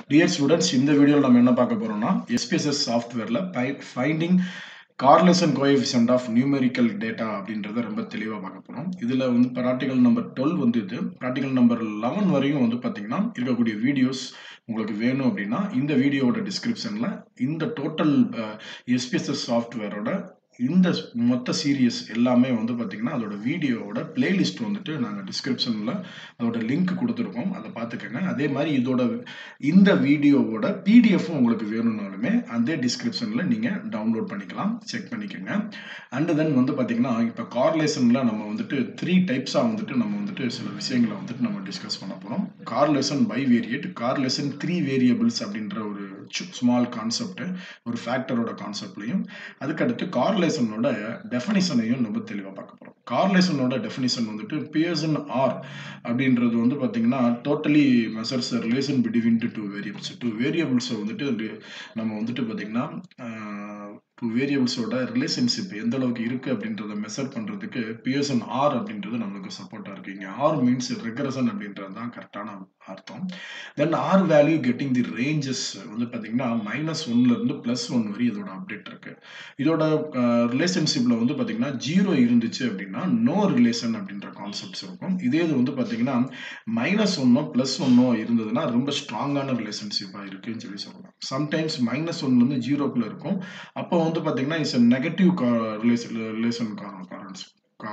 dear students இந்த வீடியோவில் நம்ம என்ன பார்க்க போறோம்னா எஸ்பிஎஸ்எஸ் சாஃப்ட்வேரில் finding correlation coefficient of numerical data அப்படின்றத ரொம்ப தெளிவாக பார்க்க போகிறோம் இதில் வந்து ப்ராக்டிகல் நம்பர் டுவெல் வந்து இது ப்ராக்டிகல் நம்பர் லெவன் வரையும் வந்து பார்த்தீங்கன்னா இருக்கக்கூடிய வீடியோஸ் உங்களுக்கு வேணும் அப்படின்னா இந்த வீடியோவோட டிஸ்கிரிப்ஷனில் இந்த டோட்டல் எஸ்பிஎஸ்எஸ் சாஃப்ட்வேரோட இந்த மொத்த சீரியஸ் எல்லாமே வந்து பார்த்தீங்கன்னா அதோட வீடியோவோட பிளேலிஸ்ட் வந்துட்டு நாங்கள் டிஸ்கிரிப்ஷனில் அதோட லிங்க் கொடுத்துருக்கோம் அதை பார்த்துக்கோங்க அதே மாதிரி இதோட இந்த வீடியோவோட பிடிஎஃப்பும் உங்களுக்கு வேணும்னாலுமே அதே டிஸ்கிரிப்ஷனில் நீங்கள் டவுன்லோட் பண்ணிக்கலாம் செக் பண்ணிக்கோங்க அண்டு தென் வந்து பார்த்தீங்கன்னா இப்போ கார்லேஷனில் நம்ம வந்துட்டு த்ரீ டைப்ஸாக வந்துட்டு நம்ம வந்துட்டு சில விஷயங்களை வந்துட்டு நம்ம டிஸ்கஸ் பண்ண போகிறோம் correlation bivariate correlation three variables அப்படின்ற ஒரு ஸ்மால் கான்செப்ட் ஒரு ஃபேக்டரோட கான்செப்ட்லையும் அதுக்கடுத்து கார்லேஷனோட டெஃபினிஷனையும் ரொம்ப தெளிவாக பார்க்க போகிறோம் கார்லேஷனோட டெஃபினிஷன் வந்துட்டு பியர்சன் ஆர் அப்படின்றது வந்து பார்த்தீங்கன்னா totally measures relation between two variables two வேரியபிள்ஸை வந்துட்டு நம்ம வந்துட்டு பார்த்தீங்கன்னா டூ வேரியபிள்ஸோட ரிலேஷன்ஷிப் எந்த அளவுக்கு இருக்குது அப்படின்றத மெஷர் பண்ணுறதுக்கு பியர்சன் ஆர் அப்படின்றது நம்மளுக்கு சப்போர்ட்டாக இருக்குது இங்கே ஆர் மீன்ஸ் ரெக்ரஷன் அப்படின்றது தான் கரெக்டான அர்த்தம் then r value getting the ranges வந்து பார்த்தீங்கன்னா மைனஸ் ஒன்லேருந்து ப்ளஸ் ஒன் வரை இதோட அப்டேட் இருக்குது இதோட ரிலேஷன்ஷிப்பில் வந்து பார்த்தீங்கன்னா ஜீரோ இருந்துச்சு அப்படின்னா நோ ரிலேஷன் அப்படின்ற கான்செப்ட்ஸ் இருக்கும் இதே இது வந்து பார்த்தீங்கன்னா மைனஸ் ஒன்னோ ப்ளஸ் ஒன்னோ இருந்ததுன்னா ரொம்ப ஸ்ட்ராங்கான ரிலேஷன்ஷிப்பாக இருக்குன்னு சொல்லி சொல்லலாம் சம்டைம்ஸ் மைனஸ் ஒன்லேருந்து ஜீரோக்குள்ள இருக்கும் அப்போ வந்து பார்த்தீங்கன்னா இட்ஸ் நெகட்டிவ் ரிலேஷன் ரிலேஷன் காரன்ஸ்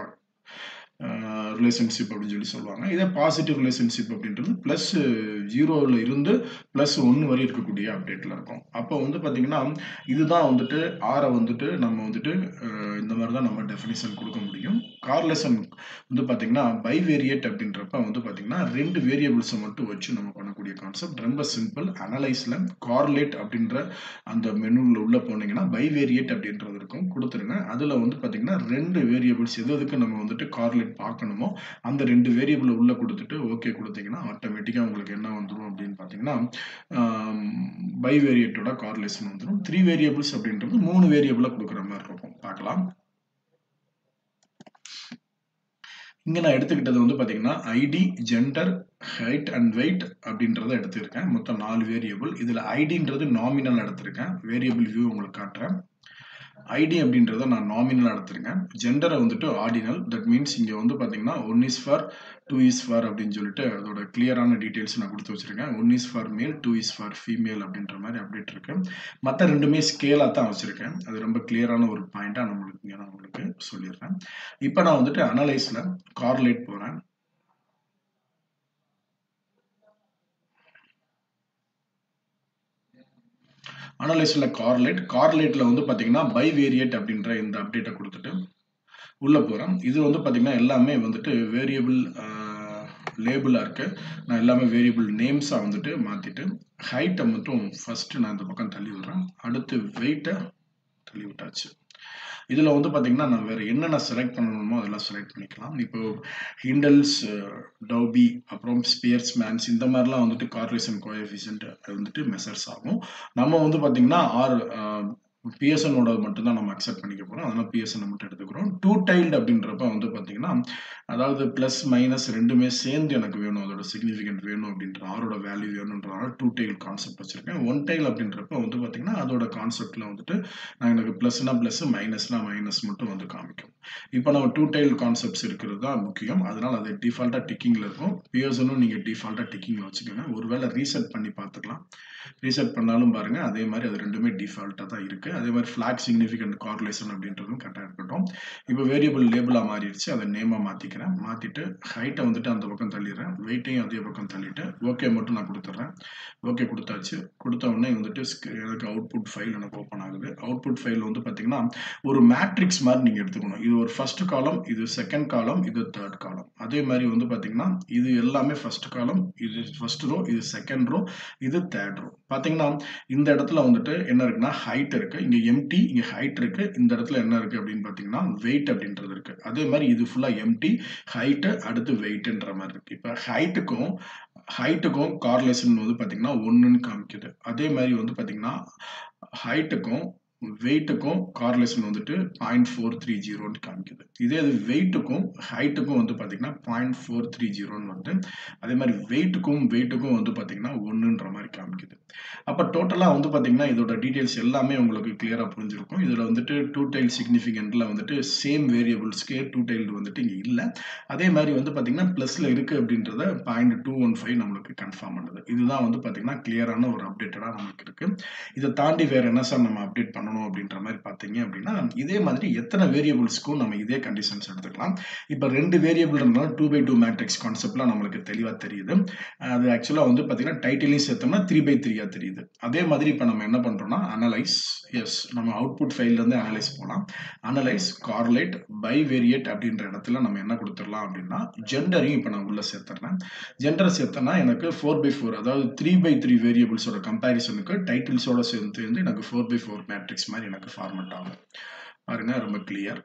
ரிலேஷன்ஷிப் அப்படின்னு சொல்லி சொல்லுவாங்க இதே பாசிட்டிவ் ரிலேஷன்ஷிப் அப்படின்றது ப்ளஸ் ஜீரோவில் இருந்து ப்ளஸ் ஒன்று வரை இருக்கக்கூடிய அப்டேட்டில் இருக்கும் அப்போ வந்து பார்த்தீங்கன்னா இதுதான் வந்துட்டு ஆரை வந்துட்டு நம்ம வந்துட்டு இந்த மாதிரி தான் நம்ம டெஃபினிஷன் கொடுக்க முடியும் கார்லேஷன் வந்து பார்த்தீங்கன்னா பை வேரியேட் அப்படின்றப்ப வந்து பார்த்தீங்கன்னா ரெண்டு வேரியபிள்ஸை மட்டும் வச்சு நம்ம பண்ணக்கூடிய கான்செப்ட் ரொம்ப சிம்பிள் அனலைஸில் கார்லேட் அப்படின்ற அந்த மெனுவில் உள்ளே போனீங்கன்னா பை வேரியேட் அப்படின்றது இருக்கும் கொடுத்துருங்க அதில் வந்து பார்த்தீங்கன்னா ரெண்டு வேரியபிள்ஸ் எது எதுக்கு நம்ம வந்துட்டு கார்லேட் பார்க்கணுமோ அந்த ரெண்டு வேரியபிளை உள்ளே கொடுத்துட்டு ஓகே கொடுத்தீங்கன்னா ஆட்டோமேட்டிக்காக உங்களுக்கு என்ன வந்துடும் அப்படின்னு பார்த்தீங்கன்னா பை வேரியட்டோட கார்லேஷன் வந்துடும் த்ரீ வேரியபிள்ஸ் அப்படின்றது மூணு வேரியபிளை கொடுக்குற மாதிரி இருக்கும் பார்க்கலாம் இங்கே நான் எடுத்துக்கிட்டது வந்து பார்த்தீங்கன்னா ID gender height and weight அப்படின்றத எடுத்திருக்கேன் மொத்தம் நாலு வேரியபிள் இதில் ஐடின்றது நாமினல் எடுத்திருக்கேன் வேரியபிள் வியூ உங்களுக்கு காட்டுறேன் ஐடி அப்படின்றத நான் நாமினல் எடுத்திருக்கேன் ஜெண்டரை வந்துட்டு ஆர்டினல் தட் மீன்ஸ் இங்கே வந்து பார்த்தீங்கன்னா one is for two is for அப்படின்னு சொல்லிட்டு அதோட கிளியரான டீட்டெயில்ஸ் நான் கொடுத்து வச்சிருக்கேன் one is for male two is for female அப்படின்ற மாதிரி அப்டேட் இருக்கு மற்ற ரெண்டுமே ஸ்கேலாக தான் வச்சிருக்கேன் அது ரொம்ப கிளியரான ஒரு பாயிண்டாக நம்மளுக்கு இங்கே நான் உங்களுக்கு சொல்லிடுறேன் இப்போ நான் வந்துட்டு அனலைஸில் கார்லேட் போகிறேன் அனலைஸில் கார்லேட் கார்லேட்டில் வந்து பார்த்தீங்கன்னா பை வேரியேட் அப்படின்ற இந்த அப்டேட்டை கொடுத்துட்டு உள்ளே போகிறேன் இது வந்து பார்த்தீங்கன்னா எல்லாமே வந்துட்டு வேரியபிள் லேபிளாக இருக்குது நான் எல்லாமே வேரியபிள் நேம்ஸாக வந்துட்டு மாற்றிட்டு ஹைட்டை மட்டும் ஃபஸ்ட்டு நான் இந்த பக்கம் தள்ளி விடுறேன் அடுத்து வெயிட்டை தள்ளி விட்டாச்சு இதில் வந்து பார்த்தீங்கன்னா நான் வேறு என்னென்ன செலக்ட் பண்ணணுமோ அதெல்லாம் செலக்ட் பண்ணிக்கலாம் இப்போ ஹிண்டல்ஸ் டௌபி அப்புறம் ஸ்பியர்ஸ் மேன்ஸ் இந்த மாதிரிலாம் வந்துட்டு கார்லேஷன் கோஎஃபிஷியன்ட் வந்துட்டு மெசர்ஸ் ஆகும் நம்ம வந்து பார்த்தீங்கன்னா ஆர் பிஎஸ்எனோட மட்டும்தான் நம்ம அக்செப்ட் பண்ணிக்க போகிறோம் அதனால் பிஎஸ்என் மட்டும் எடுத்துக்கிறோம் டூ டைல்டு அப்படின்றப்ப வந்து பார்த்தீங்கன்னா அதாவது ப்ளஸ் மைனஸ் ரெண்டுமே சேர்ந்து எனக்கு வேணும் அதோட சிக்னிஃபிகண்ட் வேணும் அப்படின்ற ஆரோட வேல்யூ வேணுன்றனால டூ டைல் கான்செப்ட் வச்சுருக்கேன் ஒன் டைல் அப்படின்றப்ப வந்து பார்த்தீங்கன்னா அதோட கான்செப்டில் வந்துட்டு நான் எனக்கு ப்ளஸ்னா ப்ளஸ் மைனஸ்னா மைனஸ் மட்டும் வந்து காமிக்கும் இப்போ நம்ம டூ டைல் கான்செப்ட்ஸ் இருக்கிறது தான் முக்கியம் அதனால் அது டிஃபால்ட்டாக டிக்கிங்கில் இருக்கும் பிஎஸ்எனும் நீங்கள் டிஃபால்ட்டாக டிக்கிங்கில் வச்சுக்கோங்க ஒருவேளை ரீசெட் பண்ணி பார்த்துக்கலாம் ரீசெட் பண்ணாலும் பாருங்கள் அதே மாதிரி அது ரெண்டுமே டிஃபால்ட்டாக தான் இருக்குது அதே மாதிரி ஃப்ளாக் சிக்னிஃபிகண்ட் கார்லேஷன் அப்படின்றதும் கரெக்டாக இருக்கட்டும் இப்போ வேரியபிள் லேபிளாக மாறிடுச்சு அதை நேமாக மாற்றிக்கிறேன் மாற்றிட்டு ஹைட்டை வந்துட்டு அந்த பக்கம் தள்ளிடுறேன் வெயிட்டையும் அதே பக்கம் தள்ளிட்டு ஓகே மட்டும் நான் கொடுத்துட்றேன் ஓகே கொடுத்தாச்சு கொடுத்த உடனே வந்துட்டு எனக்கு அவுட்புட் ஃபைல் எனக்கு ஓப்பன் ஆகுது அவுட்புட் ஃபைல் வந்து பார்த்தீங்கன்னா ஒரு மேட்ரிக்ஸ் மாதிரி நீங்கள் எடுத்துக்கணும் இது ஒரு ஃபர்ஸ்ட் காலம் இது செகண்ட் காலம் இது தேர்ட் காலம் அதே மாதிரி வந்து பார்த்தீங்கன்னா இது எல்லாமே ஃபர்ஸ்ட் காலம் இது ஃபர்ஸ்ட் ரோ இது செகண்ட் ரோ இது தேர்ட் ரோ பார்த்தீங்கன்னா இந்த இடத்துல வந்துட்டு என்ன இருக்குன்னா ஹைட் இருக்கு இங்க எம்டி இங்க ஹைட் இருக்கு இந்த இடத்துல என்ன இருக்கு அப்படின்னு பார்த்தீங்கன்னா வெயிட் அப்படின்றது இருக்கு அதே மாதிரி இது ஃபுல்லா எம்டி ஹைட்டு அடுத்து வெயிட்ன்ற மாதிரி இருக்கு இப்போ ஹைட்டுக்கும் ஹைட்டுக்கும் கார்லேஷன் வந்து பார்த்தீங்கன்னா ஒன்றுன்னு காமிக்குது அதே மாதிரி வந்து பார்த்தீங்கன்னா ஹைட்டுக்கும் வெயிட்டுக்கும் கார்லேஷன் வந்துட்டு பாயிண்ட் ஃபோர் த்ரீ ஜீரோன்னு காமிக்குது இதே இது வெயிட்டுக்கும் ஹைட்டுக்கும் வந்து பார்த்தீங்கன்னா பாயிண்ட் ஃபோர் த்ரீ ஜீரோன்னு வந்து அதே மாதிரி வெயிட்டுக்கும் வெயிட்டுக்கும் வந்து பார்த்தீங்கன்னா ஒன்றுன்ற மாதிரி காமிக்குது அப்போ டோட்டலாக வந்து பார்த்தீங்கன்னா இதோட டீட்டெயில்ஸ் எல்லாமே உங்களுக்கு கிளியராக புரிஞ்சிருக்கும் இதில் வந்துட்டு டூ டைல் சிக்னிஃபிகண்ட்டில் வந்துட்டு சேம் வேரியபிள்ஸ்க்கே டூ டைல் வந்துட்டு இங்கே இல்லை அதே மாதிரி வந்து பார்த்தீங்கன்னா ப்ளஸில் இருக்குது அப்படின்றத பாயிண்ட் டூ ஒன் ஃபைவ் நம்மளுக்கு கன்ஃபார்ம் பண்ணுது இதுதான் வந்து பார்த்தீங்கன்னா கிளியரான ஒரு அப்டேட்டடாக நமக்கு இருக்குது இதை தாண்டி வேறு என்ன சார் நம்ம அப்டேட் பண்ணணும் அப்படின்ற மாதிரி பார்த்தீங்க அப்படின்னா இதே மாதிரி எத்தனை வேரியபிள்ஸ்க்கும் நம்ம இதே கண்டிஷன்ஸ் எடுத்துக்கலாம் இப்போ ரெண்டு வேரியபிள் இருந்தாலும் டூ பை டூ மேட்ரிக்ஸ் கான்செப்ட்லாம் நம்மளுக்கு தெளிவாக தெரியுது அது ஆக்சுவலாக வந்து பார்த்தீங்கன்னா டைட்டிலையும் சேர்த்தோம்னா த்ரீ பை த்ரீயாக தெரியுது அதே மாதிரி இப்போ நம்ம என்ன பண்ணுறோம்னா அனலைஸ் எஸ் நம்ம அவுட்புட் ஃபைல்லேருந்து அனலைஸ் போகலாம் அனலைஸ் கார்லேட் பை வேரியட் அப்படின்ற இடத்துல நம்ம என்ன கொடுத்துடலாம் அப்படின்னா ஜெண்டரையும் இப்போ நான் உள்ளே சேர்த்துறேன் ஜெண்டர் சேர்த்தனா எனக்கு ஃபோர் பை ஃபோர் அதாவது த்ரீ பை த்ரீ வேரியபிள்ஸோட கம்பேரிசனுக்கு டைட்டில்ஸோட சேர்ந்து வந்து எனக்கு ஃபோர் பை ஃபோர் மேட்ரிக்ஸ் மாதிரி எனக்கு ஃபார்மெட் ஆகும் பாருங்க ரொம்ப கிளியர்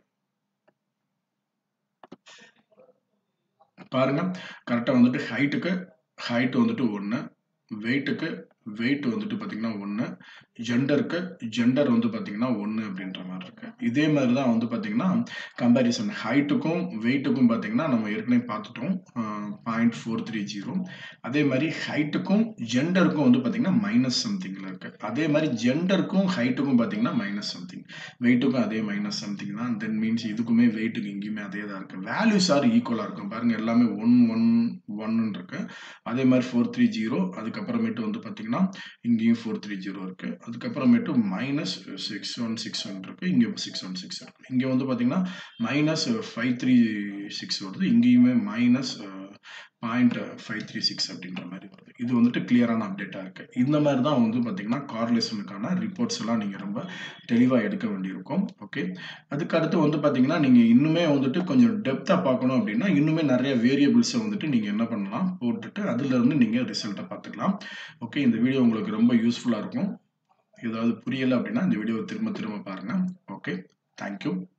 பாருங்க கரெக்டாக வந்துட்டு ஹைட்டுக்கு ஹைட் வந்துட்டு ஒன்று வெயிட்டுக்கு வெயிட் வந்துட்டு பார்த்தீங்கன்னா ஒன்று ஜெண்டருக்கு ஜெண்டர் வந்து பார்த்தீங்கன்னா ஒன்று அப்படின்ற மாதிரி இருக்கு இதே மாதிரி தான் வந்து பார்த்தீங்கன்னா கம்பேரிசன் ஹைட்டுக்கும் வெயிட்டுக்கும் பார்த்தீங்கன்னா நம்ம ஏற்கனவே பார்த்துட்டோம் பாயிண்ட் ஃபோர் த்ரீ ஜீரோ அதே மாதிரி ஹைட்டுக்கும் ஜெண்டருக்கும் வந்து பார்த்தீங்கன்னா மைனஸ் சம்திங்கில் இருக்கு அதே மாதிரி ஜெண்டருக்கும் ஹைட்டுக்கும் பார்த்தீங்கன்னா மைனஸ் சம்திங் வெயிட்டுக்கும் அதே மைனஸ் சம்திங் தான் தென் மீன்ஸ் இதுக்குமே வெயிட்டுக்கு இங்கேயுமே அதே தான் இருக்கு வேல்யூஸ் ஆர் ஈக்குவலாக இருக்கும் பாருங்க எல்லாமே ஒன் ஒன் ஒன்னு இருக்கு அதே மாதிரி ஃபோர் த்ரீ ஜீரோ அதுக்கப்புறமேட்டு வந்து பார்த்தீங்கன்னா இங்கேயும் ஃபோர் த்ரீ ஜீரோ இருக்கு அதுக்கப்புறமேட்டு minus six one six one இருக்கு இங்கே சிக்ஸ் ஒன் சிக்ஸ் இருக்கு இங்கே வந்து பார்த்தீங்கன்னா மைனஸ் ஃபைவ் த்ரீ சிக்ஸ் வருது இங்கேயுமே minus point five three six அப்படின்ற மாதிரி வருது இது வந்துட்டு கிளியரான அப்டேட்டாக இருக்கு இந்த மாதிரி தான் வந்து பார்த்தீங்கன்னா கார்லேஷனுக்கான ரிப்போர்ட்ஸ் எல்லாம் நீங்கள் ரொம்ப தெளிவாக எடுக்க வேண்டியிருக்கும் ஓகே அதுக்கு அடுத்து வந்து பார்த்தீங்கன்னா நீங்கள் இன்னுமே வந்துட்டு கொஞ்சம் டெப்த்தாக பார்க்கணும் அப்படின்னா இன்னுமே நிறைய வேரியபிள்ஸை வந்துட்டு நீங்கள் என்ன பண்ணலாம் போட்டுட்டு அதுலேருந்து நீங்கள் ரிசல்ட்டை பார்த்துக்கலாம் ஓகே இந்த வீடியோ உங்களுக்கு ரொம்ப யூஸ்ஃபுல்லாக இருக்கும் ஏதாவது புரியலை அப்படின்னா இந்த வீடியோவை திரும்ப திரும்ப பாருங்கள் ஓகே தேங்க்யூ